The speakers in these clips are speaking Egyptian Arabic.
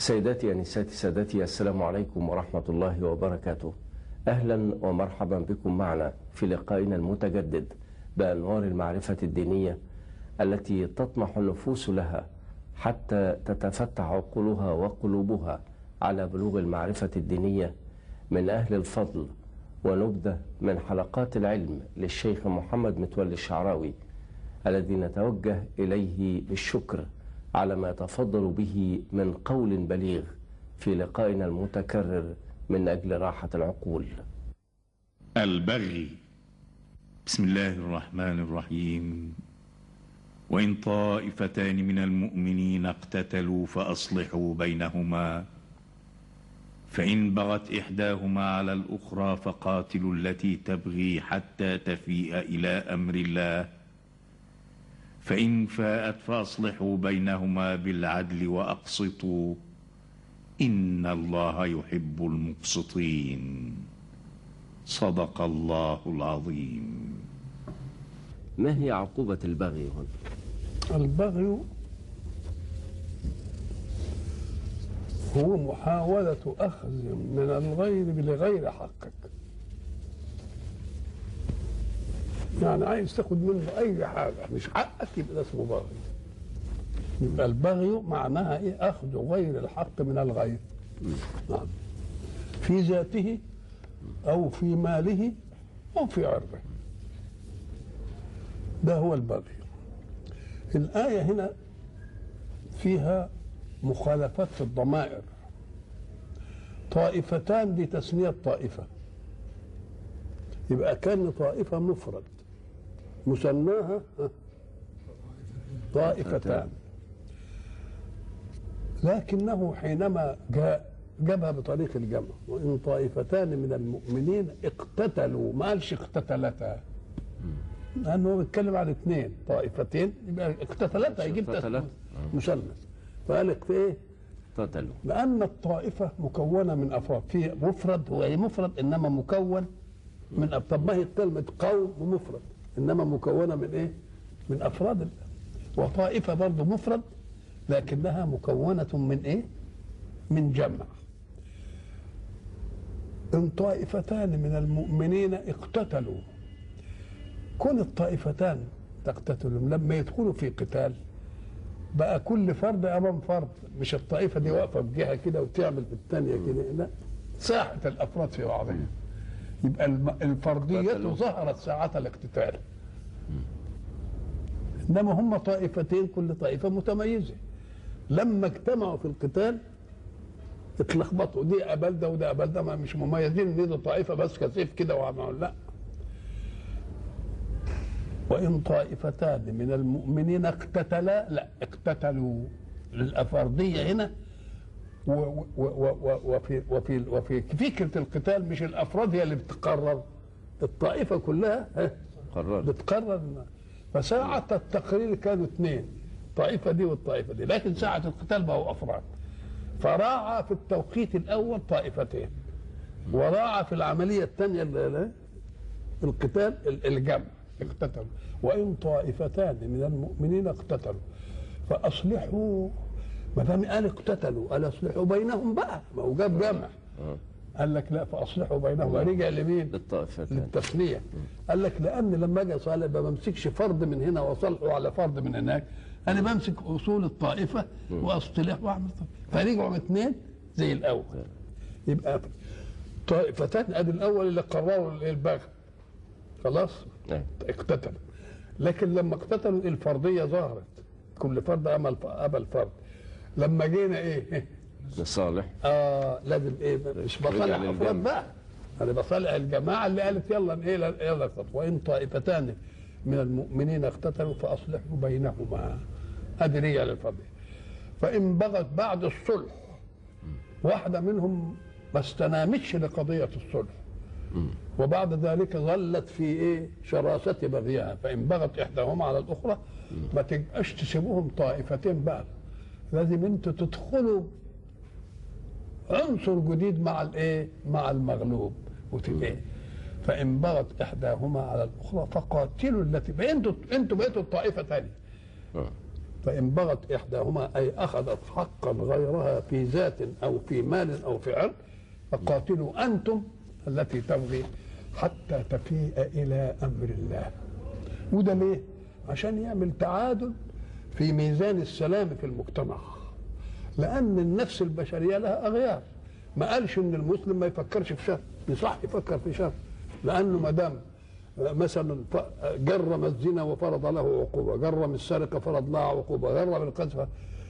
سيداتي أنساتي سادتي السلام عليكم ورحمة الله وبركاته أهلا ومرحبا بكم معنا في لقائنا المتجدد بأنوار المعرفة الدينية التي تطمح النفوس لها حتى تتفتح عقولها وقلوبها على بلوغ المعرفة الدينية من أهل الفضل ونبذة من حلقات العلم للشيخ محمد متولي الشعراوي الذي نتوجه إليه بالشكر على ما يتفضل به من قول بليغ في لقائنا المتكرر من أجل راحة العقول البغي بسم الله الرحمن الرحيم وإن طائفتان من المؤمنين اقتتلوا فأصلحوا بينهما فإن بغت إحداهما على الأخرى فقاتلوا التي تبغي حتى تفيء إلى أمر الله فإن فاءت فأصلحوا بينهما بالعدل وأقسطوا إن الله يحب المقسطين صدق الله العظيم ما هي عقوبة البغي هنا؟ البغي هو محاولة أخذ من الغير بغير حقك يعني عايز تاخد منه أي حاجة مش حقك يبقى ده اسمه بغي يبقى البغي معناها إيه أخذ غير الحق من الغير نعم في ذاته أو في ماله أو في عرضه ده هو البغي الآية هنا فيها مخالفات في الضمائر طائفتان دي تسمية طائفة يبقى كان طائفة مفرد مسماها طائفتان لكنه حينما جاء جابها بطريق الجمع وإن طائفتان من المؤمنين اقتتلوا ما قالش اقتتلتا لأنه هو بيتكلم عن اثنين طائفتين يبقى اقتتلتا يجيب اقتتلت. مثلث فقال في ايه؟ قتلوا لأن الطائفة مكونة من أفراد في مفرد هو أي مفرد إنما مكون من أف- طب ما هي كلمة قوم ومفرد إنما مكونة من إيه؟ من أفراد ال- وطائفة برضه مفرد لكنها مكونة من إيه؟ من جمع إن طائفتان من المؤمنين اقتتلوا كون الطائفتان تقتتلوا لما يدخلوا في قتال بقى كل فرد امام فرد مش الطائفه دي واقفه بجهه كده وتعمل في الثانيه كده لا ساحه الافراد في بعضها يبقى الم- الفرديه قتلوا. ظهرت ساعه الاقتتال انما هم طائفتين كل طائفه متميزه لما اجتمعوا في القتال اتلخبطوا دي قبل ده وده قبل ده ما مش مميزين ان دي طائفه بس كسيف كده وعملوا لا وإن طائفتان من المؤمنين اقتتلا لا اقتتلوا للأفردية هنا و- و- و- و- وفي وفي وفي فكرة القتال مش الأفراد هي اللي بتقرر الطائفة كلها ها، قررت بتقرر إن- فساعة التقرير كانوا اثنين الطائفة دي والطائفة دي لكن ساعة القتال بقوا أفراد فراعى في التوقيت الأول طائفتين وراعى في العملية الثانية اللي- القتال ال- الجمع اقتتلوا وان طائفتان من المؤمنين اقتتلوا فاصلحوا ما دام قال اقتتلوا قال اصلحوا بينهم بقى ما هو جاب جمع آه. قال لك لا فاصلحوا بينهم رجع لمين؟ للطائفتان للتثنيه قال لك لان لما اجي اصالح ما بمسكش فرد من هنا واصلحه على فرد من هناك انا بمسك اصول الطائفه واصطلح واعمل طائفة. فرجعوا اثنين زي الاول يبقى طائفتان ادي الاول اللي قرروا البغي خلاص نعم. اقتتلوا لكن لما اقتتلوا الفرديه ظهرت كل فرد امل ابى فرد لما جينا ايه لصالح اه لازم ايه مش رجع بصالح للجمع. افراد بقى انا بصالح الجماعه اللي قالت يلا ايه يلا اقتتل وان طائفتان من المؤمنين اقتتلوا فاصلحوا بينهما ادي رجع للفرديه فان بغت بعد الصلح واحده منهم ما استنامتش لقضيه الصلح وبعد ذلك ظلت في ايه شراسة بغيها فإن بغت إحداهما على الأخرى ما تبقاش تسيبوهم طائفتين بقى لازم انتوا تدخلوا عنصر جديد مع الايه مع المغلوب وتبقى فإن بغت إحداهما على الأخرى فقاتلوا التي بقى انتوا انتوا بقيتوا الطائفة ثانية آه. فإن بغت إحداهما أي أخذت حقا غيرها في ذات أو في مال أو في عرض فقاتلوا أنتم التي تبغي حتى تفيء إلى أمر الله وده ليه؟ عشان يعمل تعادل في ميزان السلام في المجتمع لأن النفس البشرية لها أغيار ما قالش إن المسلم ما يفكرش في شر يصح يفكر في شر لأنه ما دام مثلا ف- جرم الزنا وفرض له عقوبة جرم السرقة فرض لها عقوبة جرم القذف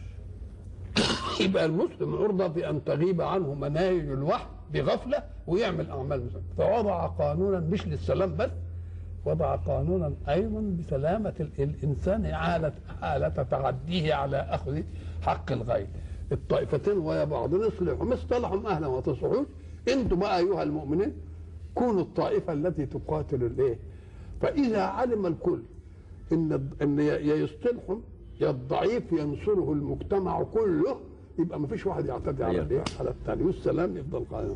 يبقى المسلم عرضة بأن تغيب عنه مناهج الوحي بغفلة ويعمل أعمال مسلم فوضع قانونا مش للسلام بس وضع قانونا أيضا بسلامة ال- الإنسان حالة حالة تعديه على أخذ حق الغير الطائفتين ويا بعض يصلحوا ما اصطلحوا أهلا ما تصلحوش أنتم بقى أيها المؤمنين كونوا الطائفة التي تقاتل الإيه فإذا علم الكل ان ان يا يصطلحوا يا الضعيف ينصره المجتمع كله يبقى ما فيش واحد يعتدي على أيوة. الايه على الثاني والسلام يفضل قائم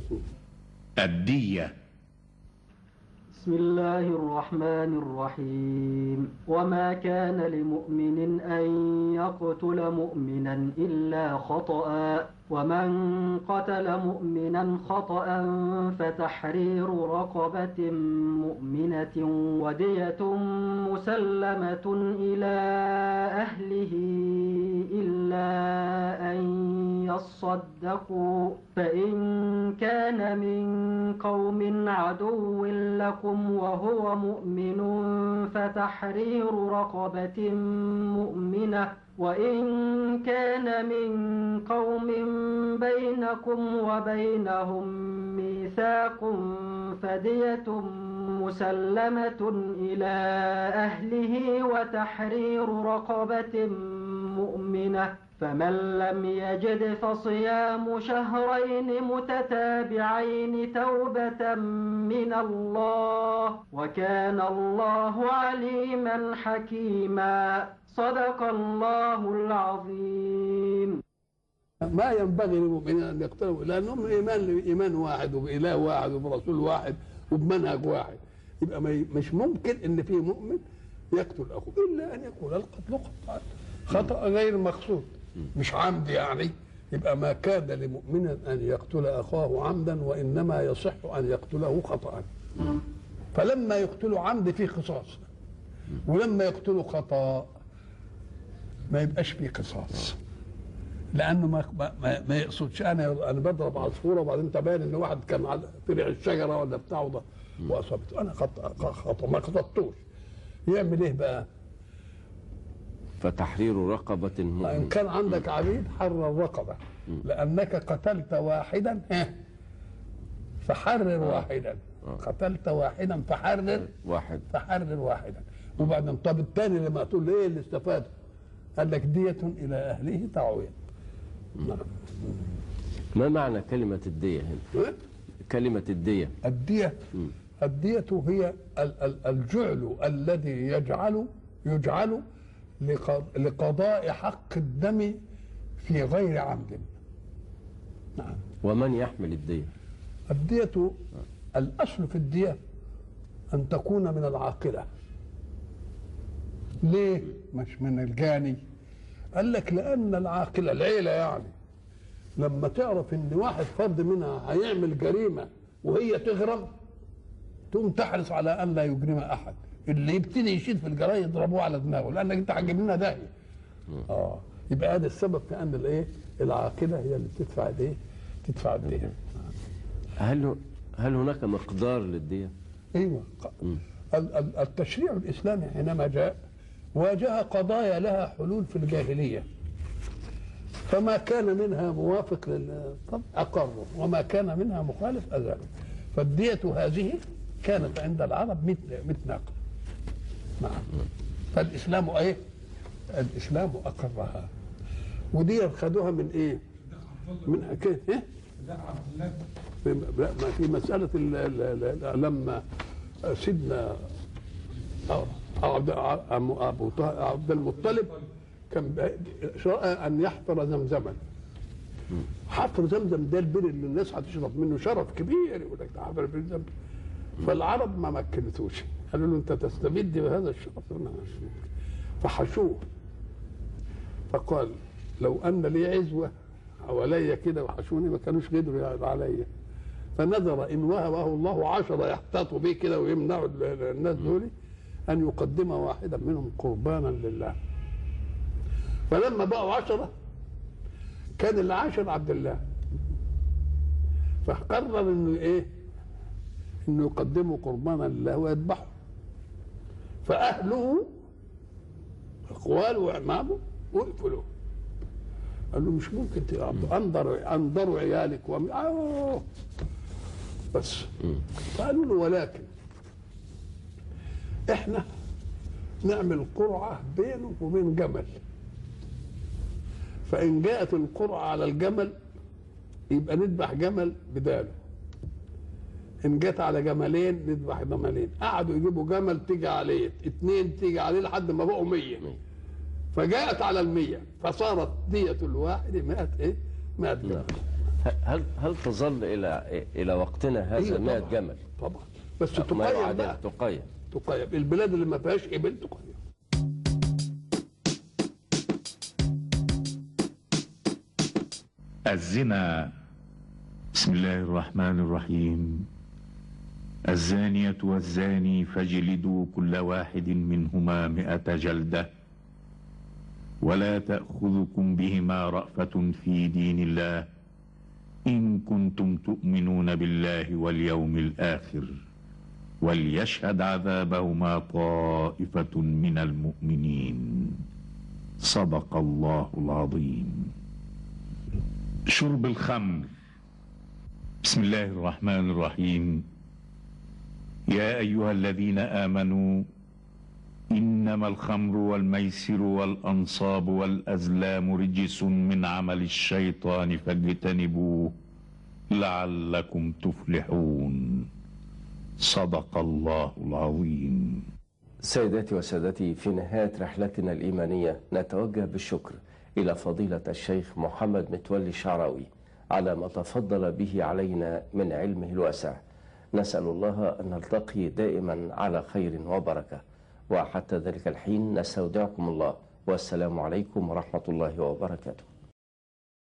الدية بسم الله الرحمن الرحيم وما كان لمؤمن أن يقتل مؤمنا إلا خطأ ومن قتل مؤمنا خطأ فتحرير رقبة مؤمنة ودية مسلمة إلى أهله إلا أن يصدقوا فإن كان من قوم عدو لكم وهو مؤمن فتحرير رقبة مؤمنة وإن كان من قوم بينكم وبينهم ميثاق فدية مسلمة إلى أهله وتحرير رقبة مؤمنة فمن لم يجد فصيام شهرين متتابعين توبة من الله وكان الله عليما حكيما صدق الله العظيم ما ينبغي للمؤمنين ان يقتلوا لانهم ايمان ايمان واحد وباله واحد وبرسول واحد وبمنهج واحد يبقى ما ي- مش ممكن ان في مؤمن يقتل اخوه الا ان يكون القتل خطا خطا غير مقصود مش عمد يعني يبقى ما كان لمؤمن ان يقتل اخاه عمدا وانما يصح ان يقتله خطا فلما يقتله عمد فيه قصاص ولما يقتله خطا ما يبقاش فيه قصاص لانه ما ما, ما, ما يقصدش انا انا بضرب عصفوره وبعدين تبان ان واحد كان على طلع الشجره ولا بتاعه ده واصابته انا خطا خطا ما قصدتوش يعمل ايه بقى؟ فتحرير رقبة ان مؤمنة كان عندك عبيد حرر رقبه لانك قتلت واحدا ها فحرر واحدا قتلت واحدا فحرر واحد فحرر واحدا وبعدين طب الثاني لما تقول له ايه اللي استفاد؟ قال لك دية الى اهله تعويض نعم ما معنى كلمة الدية هنا ها؟ كلمة الدية الدية الدية هي ال- ال- الجعل الذي يجعل يجعل لق- لقضاء حق الدم في غير عمد نعم ومن يحمل الدية الدية الأصل في الدية أن تكون من العاقلة ليه مش من الجاني قال لك لأن العاقلة العيلة يعني لما تعرف ان واحد فرد منها هيعمل جريمة وهي تغرم تقوم تحرص على ان لا يجرم احد اللي يبتدي يشيد في الجرايد يضربوه على دماغه لانك انت هتجيب لنا داهيه اه يبقى هذا السبب في ان الايه العاقله هي اللي بتدفع الايه تدفع الديه هل هل هناك مقدار للدية؟ ايوه ال- ال- التشريع الاسلامي حينما جاء واجه قضايا لها حلول في الجاهليه فما كان منها موافق للطبع اقره وما كان منها مخالف اذانه فالدية هذه كانت عند العرب مثل مثل ناقه نعم فالاسلام ايه؟ الاسلام اقرها ودي خدوها من ايه؟ من حكايه ايه؟ في لا، ما في مسألة ال- ال- ال- لما سيدنا عبد عم- أبو طه- عبد المطلب كان شرع أن يحفر زمزما حفر زمزم ده البئر اللي الناس هتشرب منه شرف كبير يقول لك ده حفر بئر زمزم فالعرب ما مكنتوش قالوا له انت تستمد بهذا الشرف أنا مش ممكن. فحشوه فقال لو ان لي عزوه حواليا كده وحشوني ما كانوش قدروا يقعدوا عليا فنذر ان وهبه الله عشرة يحتاطوا به كده ويمنعوا ال- ال- الناس دول ان يقدم واحدا منهم قربانا لله فلما بقوا عشرة كان العاشر عبد الله فقرر انه ايه انه يقدموا قربانا لله ويذبحوا فاهله اخواله وعمامه وقفوا له قال له مش ممكن تقعدوا انظروا انظروا عيالك وم... آه. بس فقالوا له ولكن احنا نعمل قرعه بينه وبين جمل فان جاءت القرعه على الجمل يبقى نذبح جمل بداله ان جت على جملين نذبح جملين قعدوا يجيبوا جمل تيجي عليه اتنين تيجي عليه لحد ما بقوا مية فجاءت على المية فصارت دية الواحد مئة ايه مئة جمل نعم. هل هل تظل الى الى وقتنا هذا أيوة 100 طبعاً. جمل؟ طبعا بس ما تقيم يعادل بقى تقيم تقيم البلاد اللي ما فيهاش ابل تقيم الزنا بسم الله الرحمن الرحيم الزانية والزاني فاجلدوا كل واحد منهما مئة جلدة ولا تأخذكم بهما رأفة في دين الله إن كنتم تؤمنون بالله واليوم الآخر وليشهد عذابهما طائفة من المؤمنين صدق الله العظيم شرب الخمر بسم الله الرحمن الرحيم يا ايها الذين امنوا انما الخمر والميسر والانصاب والازلام رجس من عمل الشيطان فاجتنبوه لعلكم تفلحون صدق الله العظيم سيداتي وسادتي في نهاية رحلتنا الإيمانية نتوجه بالشكر إلى فضيلة الشيخ محمد متولي الشعراوي على ما تفضل به علينا من علمه الواسع نسأل الله أن نلتقي دائما على خير وبركة وحتى ذلك الحين نستودعكم الله والسلام عليكم ورحمة الله وبركاته